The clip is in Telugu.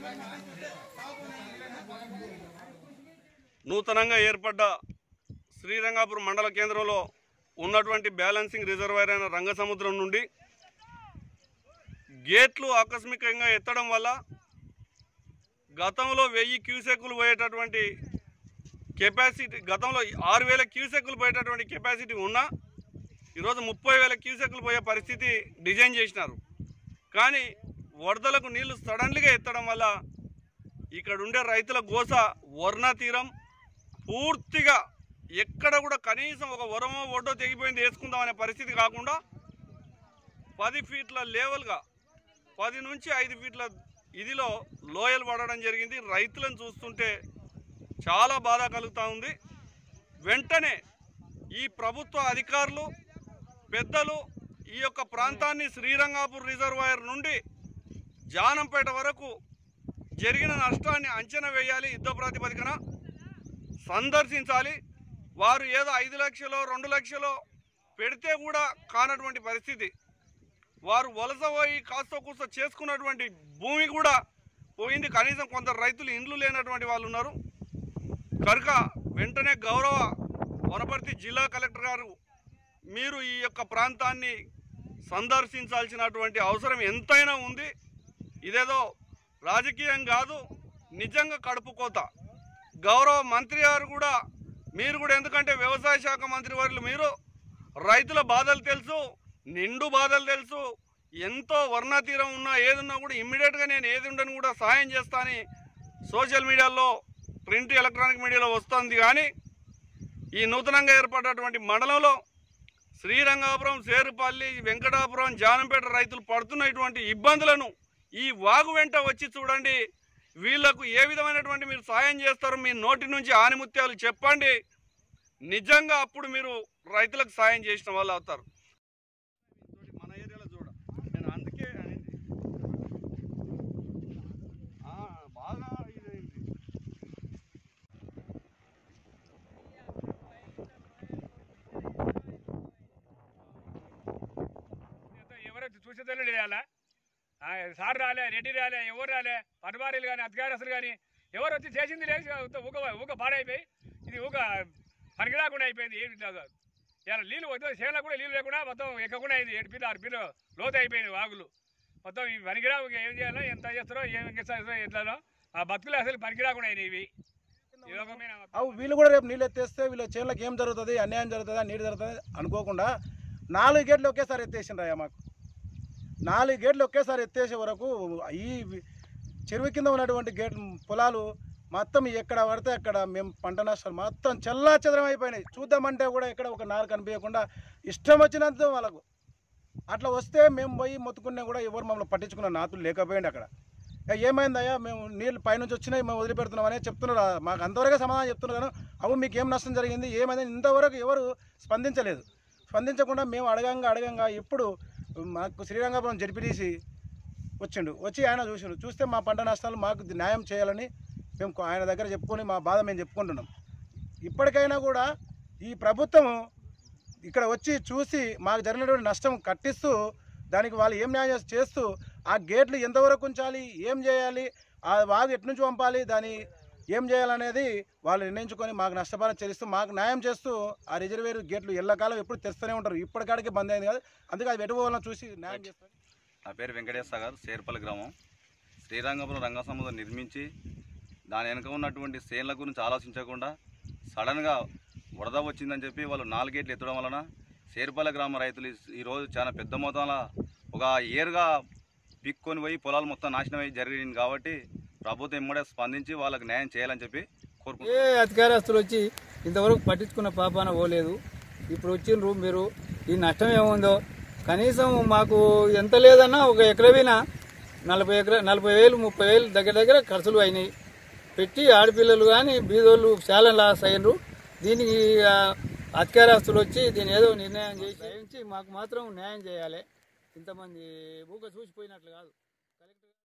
నూతనంగా ఏర్పడ్డ శ్రీరంగాపురం మండల కేంద్రంలో ఉన్నటువంటి బ్యాలెన్సింగ్ రిజర్వాయర్ అయిన రంగసముద్రం నుండి గేట్లు ఆకస్మికంగా ఎత్తడం వల్ల గతంలో వెయ్యి క్యూసెక్కులు పోయేటటువంటి కెపాసిటీ గతంలో ఆరు వేల క్యూసెక్కులు పోయేటటువంటి కెపాసిటీ ఉన్నా ఈరోజు ముప్పై వేల క్యూసెక్కులు పోయే పరిస్థితి డిజైన్ చేసినారు కానీ వరదలకు నీళ్లు సడన్లీగా ఎత్తడం వల్ల ఇక్కడ ఉండే రైతుల గోస వర్ణ తీరం పూర్తిగా ఎక్కడ కూడా కనీసం ఒక వరమో ఒడ్డో తెగిపోయింది వేసుకుందాం అనే పరిస్థితి కాకుండా పది ఫీట్ల లేవల్గా పది నుంచి ఐదు ఫీట్ల ఇదిలో లోయలు పడడం జరిగింది రైతులను చూస్తుంటే చాలా బాధ కలుగుతూ ఉంది వెంటనే ఈ ప్రభుత్వ అధికారులు పెద్దలు ఈ యొక్క ప్రాంతాన్ని శ్రీరంగాపూర్ రిజర్వాయర్ నుండి జానంపేట వరకు జరిగిన నష్టాన్ని అంచనా వేయాలి యుద్ధ ప్రాతిపదికన సందర్శించాలి వారు ఏదో ఐదు లక్షలో రెండు లక్షలో పెడితే కూడా కానటువంటి పరిస్థితి వారు వలస పోయి కాస్త కూస్త చేసుకున్నటువంటి భూమి కూడా పోయింది కనీసం కొందరు రైతులు ఇండ్లు లేనటువంటి వాళ్ళు ఉన్నారు కనుక వెంటనే గౌరవ వనపర్తి జిల్లా కలెక్టర్ గారు మీరు ఈ యొక్క ప్రాంతాన్ని సందర్శించాల్సినటువంటి అవసరం ఎంతైనా ఉంది ఇదేదో రాజకీయం కాదు నిజంగా కడుపు కోత గౌరవ మంత్రి గారు కూడా మీరు కూడా ఎందుకంటే వ్యవసాయ శాఖ మంత్రి వారు మీరు రైతుల బాధలు తెలుసు నిండు బాధలు తెలుసు ఎంతో వర్ణతీరం ఉన్నా ఏదున్నా కూడా ఇమ్మీడియట్గా నేను ఏది ఉండని కూడా సహాయం చేస్తా అని సోషల్ మీడియాలో ప్రింట్ ఎలక్ట్రానిక్ మీడియాలో వస్తుంది కానీ ఈ నూతనంగా ఏర్పడినటువంటి మండలంలో శ్రీరంగాపురం సేరుపల్లి వెంకటాపురం జానంపేట రైతులు పడుతున్నటువంటి ఇబ్బందులను ఈ వాగు వెంట వచ్చి చూడండి వీళ్లకు ఏ విధమైనటువంటి మీరు సాయం చేస్తారో మీ నోటి నుంచి ఆనిముత్యాలు చెప్పండి నిజంగా అప్పుడు మీరు రైతులకు సాయం చేసిన వాళ్ళు అవుతారు మన ఏరియాలో చూడ నేను అందుకే అనేది ఆ, బాగా ఇదైంది ఎవరు చూసేదాళ్ళు లేయాలా ఆ, సార్ రాలే రెడ్డి రాలే ఎవరు రాలే పటవారీలు కానీ అధికారస్తులు కానీ ఎవరు వచ్చి చేసింది లేదు ఊక ఊక పాడైపోయి ఇది ఊక పనికిరాకుండా అయిపోయింది ఏమి ఇట్లా కాదు ఇలా నీళ్ళు మొత్తం చేనులో కూడా నీళ్ళు లేకుండా మొత్తం ఎక్కకుండా అయింది ఏడు పీలు ఆరు పీలు లోతు అయిపోయింది వాగులు మొత్తం ఇవి పనికిరా ఏం చేయాలో ఎంత చేస్తారో ఏం చేస్తారో ఎట్లానో ఆ బతుకులు అసలు పనికిరాకుండా అయినాయి ఇవి ఈ రకమైన అవు వీళ్ళు కూడా రేపు నీళ్ళు ఎత్తేస్తే వీళ్ళ చేనులకు ఏం జరుగుతుంది అన్యాయం జరుగుతుందా నీరు జరుగుతుంది అనుకోకుండా నాలుగు గేట్లు ఒకేసారి ఎత్తేసిండ్రయ్యా మాకు నాలుగు గేట్లు ఒకేసారి ఎత్తేసే వరకు ఈ వి- చెరువు కింద ఉన్నటువంటి గేట్ పొలాలు మొత్తం ఎక్కడ పడితే అక్కడ మేము పంట నష్టాలు మొత్తం చల్లా చెదరం అయిపోయినాయి చూద్దామంటే కూడా ఎక్కడ ఒక నారు కనిపించకుండా ఇష్టం వచ్చినంత వాళ్ళకు అట్లా వస్తే మేము పోయి మొత్తుకున్నా కూడా ఎవరు మమ్మల్ని పట్టించుకున్న నాతులు లేకపోయింది అక్కడ ఇక ఏమైందయ్యా మేము నీళ్ళు పైనుంచి వచ్చినాయి మేము వదిలిపెడుతున్నామని చెప్తున్నారు మాకు అంతవరకే సమాధానం చెప్తున్నారు కానీ అవు మీకు ఏం నష్టం జరిగింది ఏమైంది ఇంతవరకు ఎవరు స్పందించలేదు స్పందించకుండా మేము అడగంగా అడగంగా ఇప్పుడు మాకు శ్రీరంగపురం జడిపిడిసి వచ్చిండు వచ్చి ఆయన చూసిండు చూస్తే మా పంట నష్టాలు మాకు న్యాయం చేయాలని మేము ఆయన దగ్గర చెప్పుకొని మా బాధ మేము చెప్పుకుంటున్నాం ఇప్పటికైనా కూడా ఈ ప్రభుత్వం ఇక్కడ వచ్చి చూసి మాకు జరిగినటువంటి నష్టం కట్టిస్తూ దానికి వాళ్ళు ఏం న్యాయం చేస్- చేస్తూ ఆ గేట్లు ఎంతవరకు ఉంచాలి ఏం చేయాలి ఆ వాగు ఎటు నుంచి పంపాలి దాని ఏం చేయాలనేది వాళ్ళు నిర్ణయించుకొని మాకు నష్టపరిహారం చెల్లిస్తూ మాకు న్యాయం చేస్తూ ఆ రిజర్వేర్ గేట్లు ఎల్లకాలం ఎప్పుడు తెస్తూనే ఉంటారు ఇప్పటికాడికి బంద్ అయింది కాదు అందుకే అది పెట్టుకోవాలని చూసి న్యాయం చేస్తారు నా పేరు వెంకటేష్ సాగర్ సేర్పల్లి గ్రామం శ్రీరంగపురం రంగసముద్రం నిర్మించి దాని వెనుక ఉన్నటువంటి సేన్ల గురించి ఆలోచించకుండా సడన్గా వరద వచ్చిందని చెప్పి వాళ్ళు నాలుగేట్లు ఎత్తడం వలన సేర్పల్లి గ్రామ రైతులు ఈ- ఈరోజు చాలా పెద్ద మొత్తంలో ఒక ఏరుగా పిక్కొని పోయి పొలాలు మొత్తం నాశనం అయ్యి జరిగింది కాబట్టి ప్రభుత్వం ఇమ్మడే స్పందించి వాళ్ళకి న్యాయం చేయాలని చెప్పి కోరుకుంటున్నాను ఏ అధికారస్తులు వచ్చి ఇంతవరకు పట్టించుకున్న పాపాన పోలేదు ఇప్పుడు వచ్చిండ్రు మీరు ఈ నష్టం ఏముందో కనీసం మాకు ఎంత లేదన్నా ఒక ఎకరవైనా నలభై ఎకర నలభై వేలు ముప్పై వేలు దగ్గర దగ్గర ఖర్చులు అయినాయి పెట్టి ఆడపిల్లలు కానీ బీదోళ్ళు చాలా లాస్ అయినరు దీనికి ఆ, అధికారస్తులు వచ్చి దీని ఏదో నిర్ణయం చేసి దయించి మాకు మాత్రం న్యాయం చేయాలి ఇంతమంది ఊక చూసిపోయినట్లు కాదు